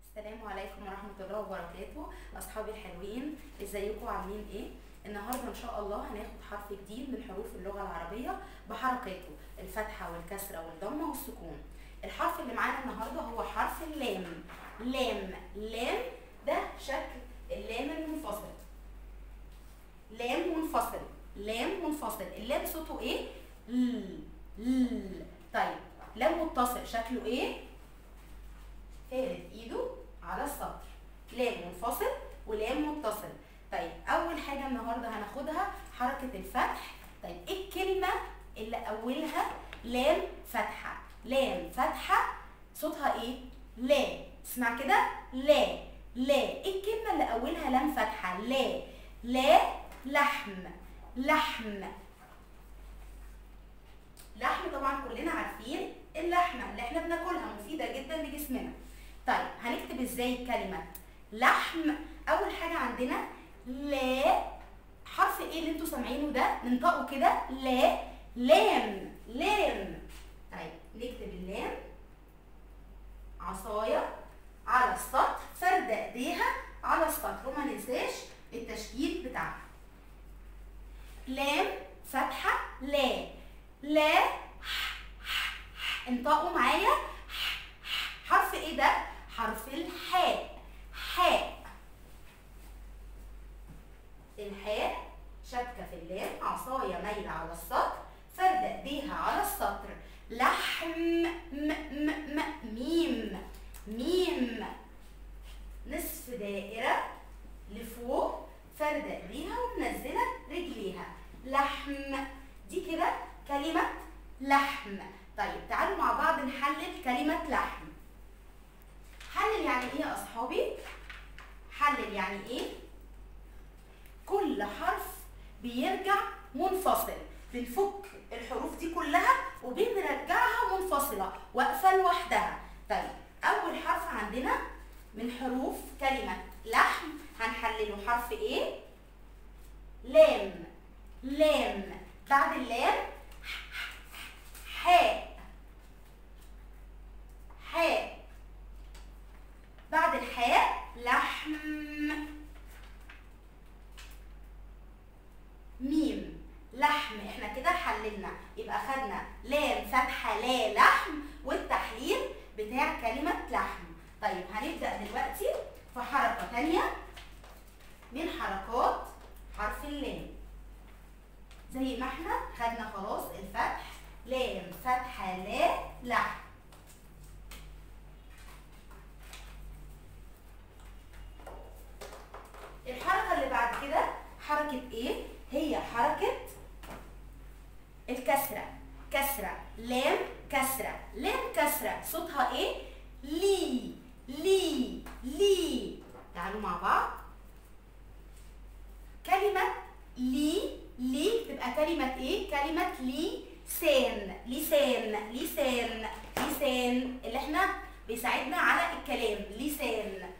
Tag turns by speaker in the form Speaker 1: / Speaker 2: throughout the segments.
Speaker 1: السلام عليكم ورحمة الله وبركاته أصحابي الحلوين ازيكم عاملين ايه؟ النهاردة إن شاء الله هناخد حرف جديد من حروف اللغة العربية بحركاته الفتحة والكسرة والضمة والسكون الحرف اللي معانا النهاردة هو حرف اللام لام لام ده شكل اللام المنفصل لام منفصل لام منفصل اللام صوته ايه؟ ل ل طيب لام متصل شكله ايه؟ فارد ايده على السطر لام منفصل ولام متصل طيب اول حاجه النهارده هناخدها حركه الفتح طيب ايه الكلمه اللي اولها لام فتحه لام فتحه صوتها ايه لا اسمع كده لا لا ايه الكلمه اللي اولها لام فتحه لا لا لحم لحم لحم طبعا كلنا عارفين اللحمه اللي احنا بناكلها مفيده جدا لجسمنا طيب هنكتب ازاي كلمه لحم اول حاجه عندنا لا حرف ايه اللي انتوا سامعينه ده ننطقه كده لا لام لام طيب نكتب اللام عصايه على السطر فرد ايديها على السطر وما ننساش التشكيل بتاعها لام فتحه لا لا انطقوا معايا حرف ايه ده حرف الحاء حاء الحاء شبكة في اللام عصاية مايلة على السطر فرد ايديها على السطر لحم م م م ميم ميم نصف دائرة لفوق فرد ايديها ومنزلة رجليها لحم دي كده كلمة لحم طيب تعالوا مع بعض نحلل كلمة لحم حلل يعني ايه يا اصحابي حلل يعني ايه كل حرف بيرجع منفصل بنفك الحروف دي كلها وبنرجعها منفصله واقفه لوحدها طيب اول حرف عندنا من حروف كلمه لحم هنحلله حرف ايه لام لام بعد اللام حاء حاء بعد الحاء لحم ميم لحم احنا كده حللنا يبقى خدنا لام فتحة لا لحم والتحليل بتاع كلمة لحم طيب هنبدأ دلوقتي في حركة تانية من حركات حرف اللام زي ما احنا خدنا خلاص الفتح لام فتحة لا لحم الحركة اللي بعد كده حركة ايه؟ هي حركة الكسرة كسرة لام كسرة لام كسرة صوتها ايه؟ لي لي لي تعالوا مع بعض كلمة لي لي تبقى كلمة ايه؟ كلمة لسان لسان لسان لسان اللي احنا بيساعدنا على الكلام لسان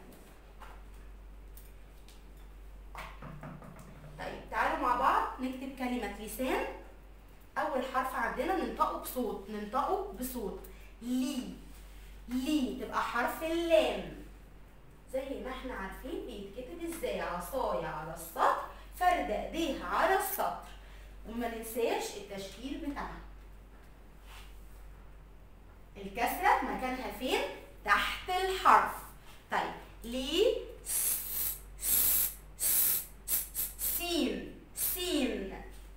Speaker 1: طيب تعالوا مع بعض نكتب كلمة لسان أول حرف عندنا ننطقه بصوت ننطقه بصوت لي لي تبقى حرف اللام زي ما احنا عارفين بيتكتب ازاي عصاية على السطر فرد ايديها على السطر وما ننساش التشكيل بتاعها الكسرة مكانها فين؟ تحت الحرف طيب لي سين سين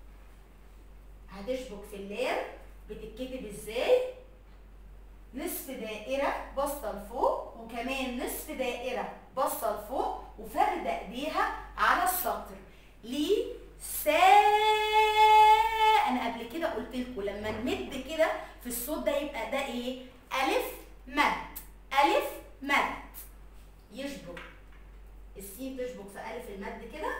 Speaker 1: هتشبك في اللام بتتكتب ازاي نصف دائرة باصة لفوق وكمان نصف دائرة باصة لفوق وفرد ايديها على السطر لي سا انا قبل كده قلت لكم لما نمد كده في الصوت ده يبقى ده ايه الف مد الف مد يشبك السين تشبك في الف المد كده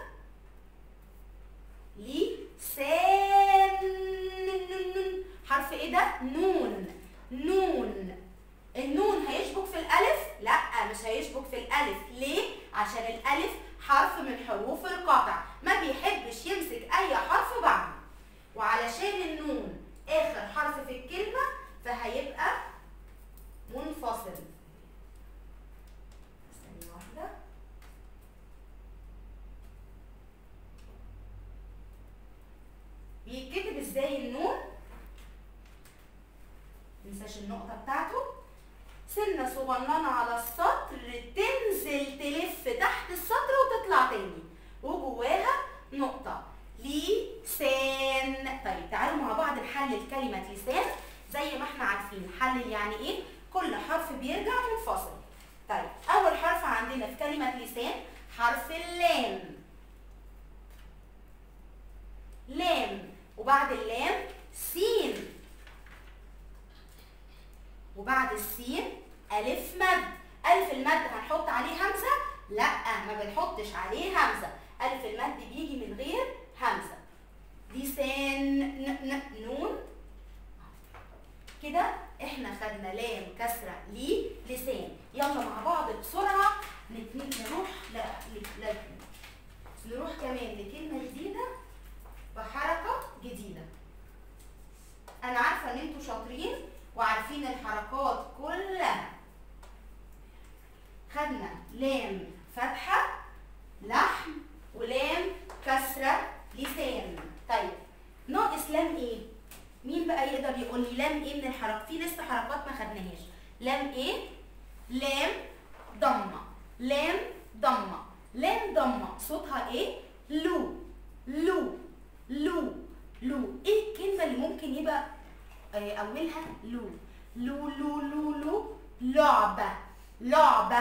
Speaker 1: لسان حرف ايه ده نون نون النون هيشبك في الالف لا مش هيشبك في الالف ليه عشان الالف حرف من حروف القطع ما بيحبش يمسك اي حرف بعده وعلشان النون اخر حرف في الكلمه فهيبقى منفصل ازاي النون منساش النقطة بتاعته سنة صغننة على السطر تنزل تلف تحت السطر وتطلع تاني وجواها نقطة لسان طيب تعالوا مع بعض نحلل كلمة لسان زي ما احنا عارفين حلل يعني ايه كل حرف بيرجع منفصل طيب اول حرف عندنا في كلمة لسان حرف اللام لام وبعد اللام سين وبعد السين ألف مد ألف المد هنحط عليه همزة؟ لا ما بنحطش عليه همزة ألف المد بيجي من غير همزة لسان ن ن نون كده احنا خدنا لام كسرة لي لسان يلا مع بعض بسرعة نت- نروح ل... ل... ل... نروح كمان لكلمة جديدة بحركة جديدة أنا عارفة إن أنتوا شاطرين وعارفين الحركات كلها خدنا لام فتحة لحم ولام كسرة لسان طيب ناقص لام ايه؟ مين بقى يقدر يقول لي لام ايه من الحركات؟ في لسه حركات ما خدناهاش لام ايه؟ لام ضمة لام ضمة لام ضمة صوتها ايه؟ لو لو لو لو ايه الكلمة اللي ممكن يبقى آه، اولها لو لو لو لو لو لعبة لعبة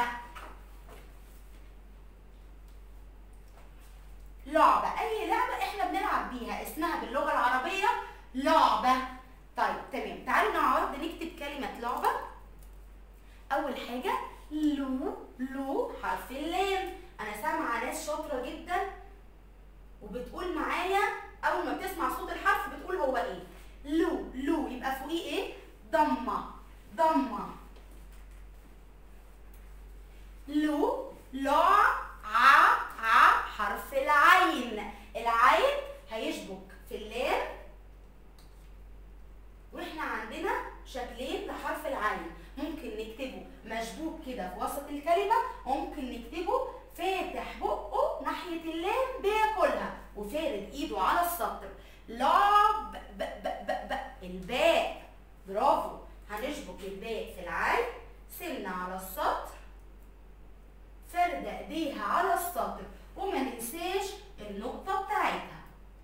Speaker 1: لعبة أي لعبة إحنا بنلعب بيها اسمها باللغة العربية لعبة طيب تمام تعالوا مع بعض نكتب كلمة لعبة أول حاجة لو لو حرف اللام أنا سامعة ناس شاطرة جدا وبتقول معايا أول ما بتسمع صوت الحرف بتقول هو إيه لو لو يبقى فوقيه إيه ضمة ضمة لو لا ع ع حرف العين العين هيشبك في اللام واحنا عندنا شكلين لحرف العين ممكن نكتبه مشبوك كده في وسط الكلمة وممكن نكتبه فاتح بقه ناحية اللام بياكلها وفارد ايده على السطر لا ب ب ب ب ب الباء برافو هنشبك الباء في العين سنة على السطر فردة ايديها على السطر وما ننساش النقطة بتاعتها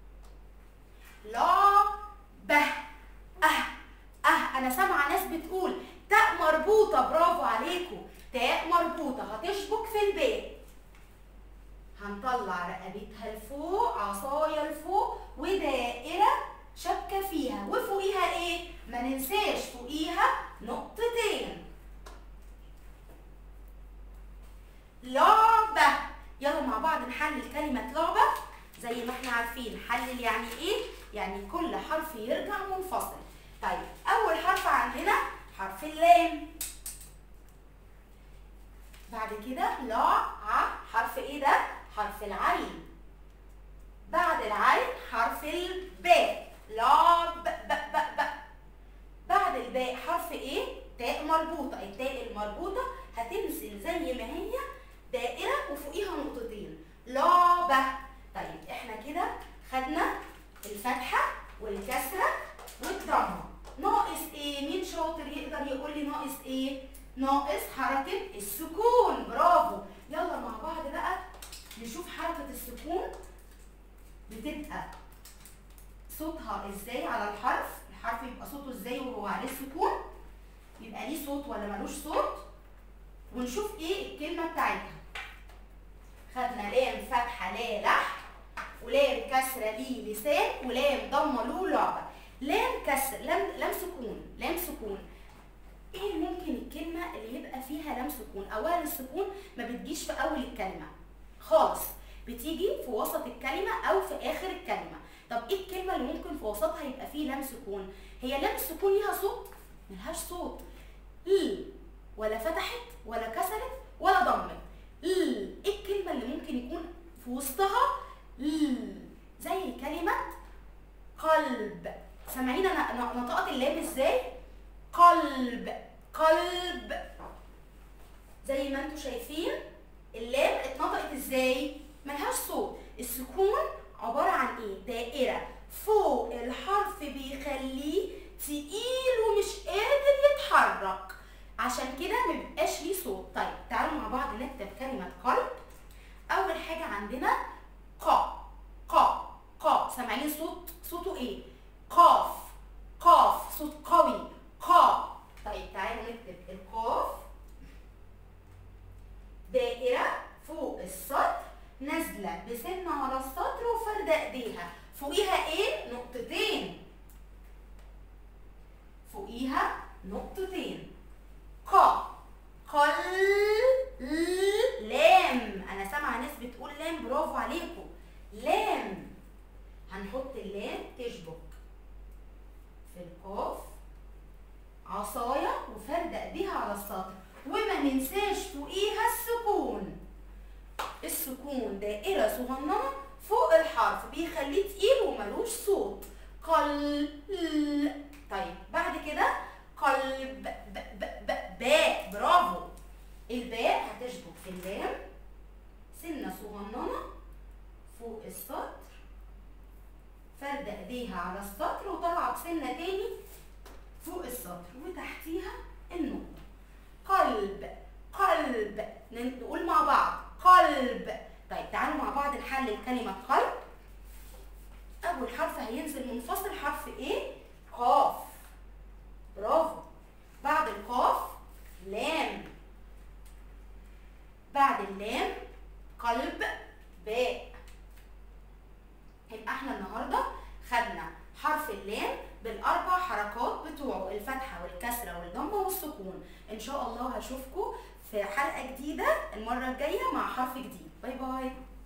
Speaker 1: لا ب اه اه انا سامعة ناس بتقول تاء مربوطة برافو عليكم تاء مربوطة هتشبك في الباء هنطلع رقبتها لفوق عصاية لفوق ودائرة شبكة فيها وفوقيها ايه؟ ما ننساش فوقيها نقطتين لعبة يلا مع بعض نحلل كلمة لعبة زي ما احنا عارفين حلل يعني ايه؟ يعني كل حرف يرجع منفصل طيب أول حرف عندنا حرف اللام بعد كده لا ع حرف ايه ده؟ حرف العين بعد العين حرف الباء لا ب ب ب ب بعد الباء حرف ايه؟ تاء مربوطة التاء المربوطة هتنزل زي ما هي دائرة وفوقيها نقطتين لا ب طيب احنا كده خدنا الفتحة والكسرة والضمة ناقص ايه؟ مين شاطر يقدر يقول لي ناقص ايه؟ ناقص حركة السكون برافو يلا مع بعض بقى نشوف حركة السكون بتبقى صوتها ازاي على الحرف الحرف يبقى صوته ازاي وهو عليه السكون يبقى ليه صوت ولا ملوش صوت ونشوف ايه الكلمة بتاعتها خدنا لام فتحة لا لحم ولام كسرة لي لسان ولام ضمة له لعبة لام كسر لام لام سكون لام سكون ايه ممكن الكلمة اللي يبقى فيها لام سكون اولا السكون ما بتجيش في اول الكلمة خالص بتيجي في وسط الكلمة او في اخر الكلمة طب ايه الكلمة اللي ممكن في وسطها يبقى فيه لام سكون هي لام السكون ليها صوت ملهاش صوت ل ولا فتحت ولا كسرت ولا ضمت ل ايه الكلمة اللي ممكن يكون في وسطها ل زي كلمة قلب سامعين انا أنا نطقت اللام ازاي قلب قلب زي ما انتم شايفين اللام اتنطقت ازاي ملهاش صوت السكون عبارة عن ايه دائرة فوق الحرف في القاف عصاية وفرد ايديها على السطر وما ننساش فوقيها السكون السكون دائرة صغننة فوق الحرف بيخليه تقيل وملوش صوت قلب طيب بعد كده قلب ب ب ب باء برافو الباء هتشبك في اللام سنة صغننة فوق السطر فرد ايديها على السطر وطالعة بسنة تاني فوق السطر وتحتيها النقطة قلب قلب نقول مع بعض قلب طيب تعالوا مع بعض نحلل كلمة قلب أول حرف هينزل منفصل حرف إيه؟ قاف برافو بعد القاف لام بعد اللام قلب باء يبقى احنا النهارده خدنا حرف اللام بالاربع حركات بتوعه الفتحه والكسره والضمه والسكون ان شاء الله هشوفكم في حلقه جديده المره الجايه مع حرف جديد باي باي